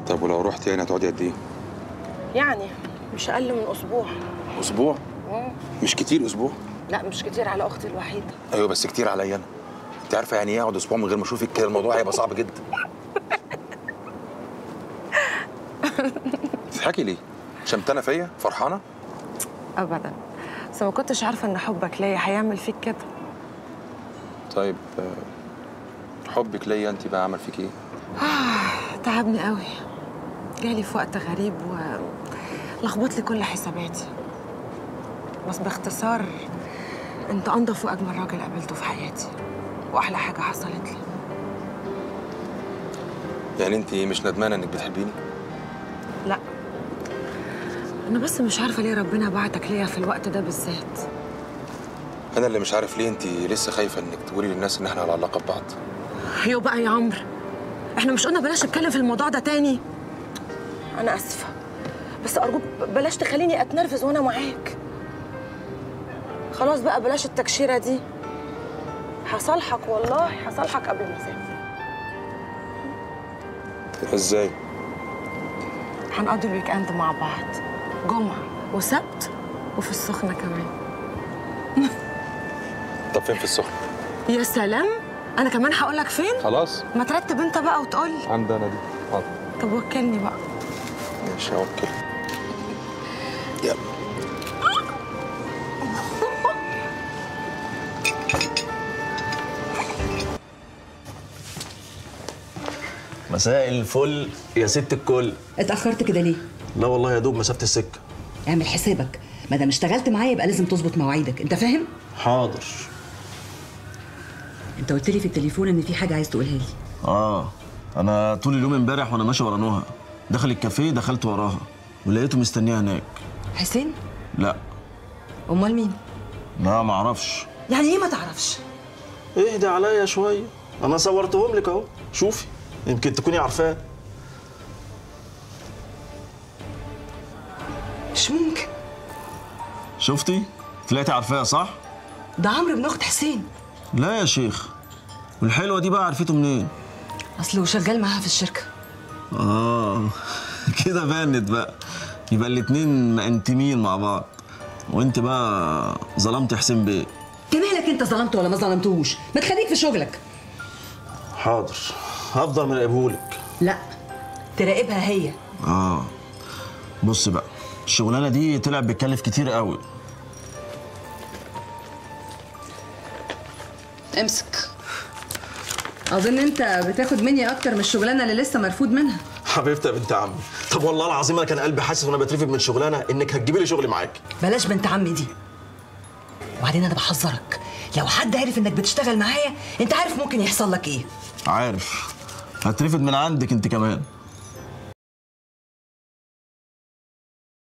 طب ولو رحت يعني هتقعدي قد ايه يعني مش اقل من اسبوع اسبوع مش كتير اسبوع لا مش كتير على اختي الوحيده ايوه بس كتير عليا انا انت عارفه يعني ايه اقعد اسبوع من غير ما اشوفك كده الموضوع هيبقى صعب جدا تضحكي ليه شمتانه فيا فرحانه ابدا بس ما كنتش عارفه ان حبك ليا هيعمل فيك كده طيب آه، حبك ليا انت بقى عمل فيك ايه تعبني قوي جالي في وقت غريب و لخبط لي كل حساباتي بس باختصار انت انضف واجمل راجل قابلته في حياتي واحلى حاجه حصلت لي يعني انت مش ندمانه انك بتحبيني لا انا بس مش عارفه ليه ربنا بعتك ليا في الوقت ده بالذات انا اللي مش عارف ليه انت لسه خايفه انك تقولي للناس ان احنا على علاقه ببعض ايوه بقى يا عمرو احنا مش قلنا بلاش نتكلم في الموضوع ده تاني انا اسفه بس ارجوك بلاش تخليني اتنرفز وانا معاك خلاص بقى بلاش التكشيره دي هصالحك والله هصالحك قبل ما اسافر ازاي هنقضي الويك اند مع بعض جمعه وسبت وفي السخنه كمان طب فين في السخن يا سلام انا كمان هقول لك فين خلاص ما ترتب انت بقى وتقول لي عندنا دي حاضر طب وكلني بقى ماشي اوكي يلا مساء الفل يا ست الكل اتأخرت كده ليه؟ لا والله يا دوب مسافة السكة اعمل حسابك ما دام اشتغلت معايا يبقى لازم تظبط مواعيدك انت فاهم؟ حاضر انت قلت لي في التليفون ان في حاجه عايز تقولها لي اه انا طول اليوم امبارح وانا ماشي ورا نهى دخل الكافيه دخلت وراها ولقيته مستنيها هناك حسين لا امال مين؟ لا ما اعرفش يعني ايه ما تعرفش؟ اهدي عليا شويه انا صورتهم لك اهو شوفي يمكن تكوني عارفاه مش ممكن شفتي طلعتي عارفاه صح ده عمرو ابن اخت حسين لا يا شيخ والحلوه دي بقى عرفته منين اصله شغال معاها في الشركه اه كده بانت بقى يبقى الاتنين مأنتمين مع بعض وانت بقى ظلمت حسين بيه انت مالك انت ظلمته ولا ما ظلمتوش؟ ما تخليك في شغلك حاضر هفضل مراقبهولك لا تراقبها هي اه بص بقى الشغلانه دي طلعت بتكلف كتير قوي امسك اظن انت بتاخد مني اكتر من الشغلانه اللي لسه مرفوض منها حبيبتي يا بنت عمي طب والله العظيم انا كان قلبي حاسس وانا بترفد من شغلانه انك هتجيبي لي شغل معاك بلاش بنت عمي دي وبعدين انا بحذرك لو حد عرف انك بتشتغل معايا انت عارف ممكن يحصل لك ايه عارف هترفد من عندك انت كمان